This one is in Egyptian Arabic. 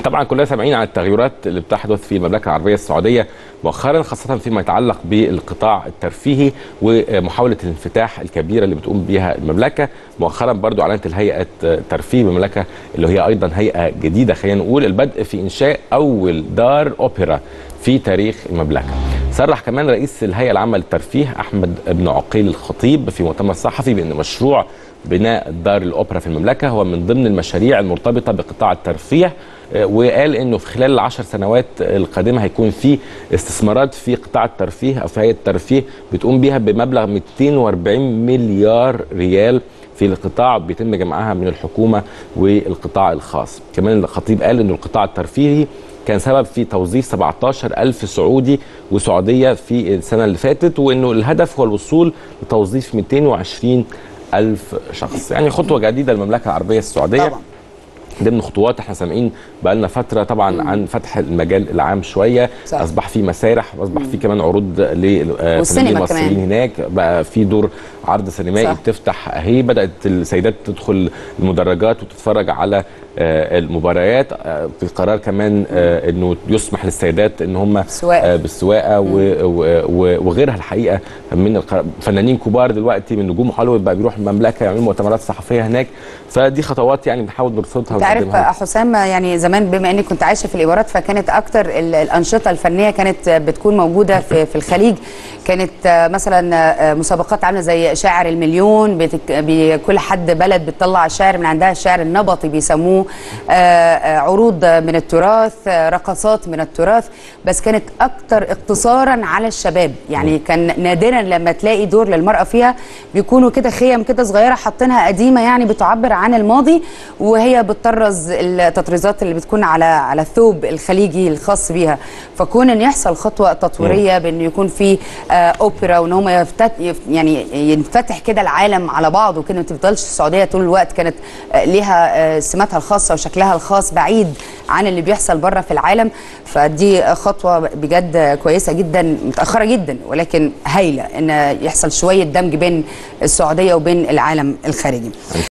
طبعا كلنا سامعين عن التغيرات اللي بتحدث في المملكه العربيه السعوديه مؤخرا خاصه فيما يتعلق بالقطاع الترفيهي ومحاوله الانفتاح الكبيره اللي بتقوم بها المملكه مؤخرا برضو اعلنت الهيئه ترفيه المملكه اللي هي ايضا هيئه جديده خلينا نقول البدء في انشاء اول دار اوبرا في تاريخ المملكه صرح كمان رئيس الهيئه العامه للترفيه احمد بن عقيل الخطيب في مؤتمر صحفي بان مشروع بناء دار الاوبرا في المملكه هو من ضمن المشاريع المرتبطه بقطاع الترفيه وقال انه في خلال العشر سنوات القادمه هيكون في استثمارات في قطاع الترفيه او في هيئه الترفيه بتقوم بيها بمبلغ 240 مليار ريال في القطاع بيتم جمعها من الحكومه والقطاع الخاص كمان الخطيب قال انه القطاع الترفيهي كان سبب في توظيف 17 ألف سعودي وسعودية في السنة اللي فاتت وأنه الهدف هو الوصول لتوظيف 220 ألف شخص يعني خطوة جديدة للمملكة العربية السعودية طبعا ضمن خطوات احنا سامعين بقى لنا فتره طبعا مم. عن فتح المجال العام شويه صح. اصبح في مسارح واصبح في كمان عروض للفنانين المصريين كمان. هناك بقى في دور عرض سينمائي صح. بتفتح اهي بدات السيدات تدخل المدرجات وتتفرج على آه، المباريات آه، في قرار كمان آه، انه يسمح للسيدات ان هم السواقة. بالسواقه و- و- و- وغيرها الحقيقه من القرار. فنانين كبار دلوقتي من نجوم هوليوود بقى بيروحوا المملكه يعملوا مؤتمرات صحفيه هناك فدي خطوات يعني بنحاول نرصدها انت عارف ونقدمها. حسام يعني زمان بما اني كنت عايشه في الامارات فكانت اكتر ال- الانشطه الفنيه كانت بتكون موجوده في, في الخليج كانت آه، مثلا آه، مسابقات عامله زي شاعر المليون بتك... بي- كل حد بلد بتطلع شاعر من عندها الشعر النبطي بيسموه آه، آه، عروض من التراث آه، رقصات من التراث بس كانت اكتر اقتصارا على الشباب يعني كان نادرا لما تلاقي دور للمراه فيها بيكونوا كده خيم كده صغيره حاطينها قديمه يعني بتعبر عن الماضي وهي بتطرز التطريزات اللي بتكون على على الثوب الخليجي الخاص بيها فكون ان يحصل خطوه تطويريه بان يكون في آه، اوبرا وان هم يفتت يف- يعني ينفتح كده العالم على بعض وكده ما تفضلش السعوديه طول الوقت كانت آه، ليها آه، سماتها الخاصه وشكلها الخاص بعيد عن اللي بيحصل بره في العالم فدي خطوه بجد كويسه جدا متاخره جدا ولكن هايله ان يحصل شويه دمج بين السعوديه وبين العالم الخارجي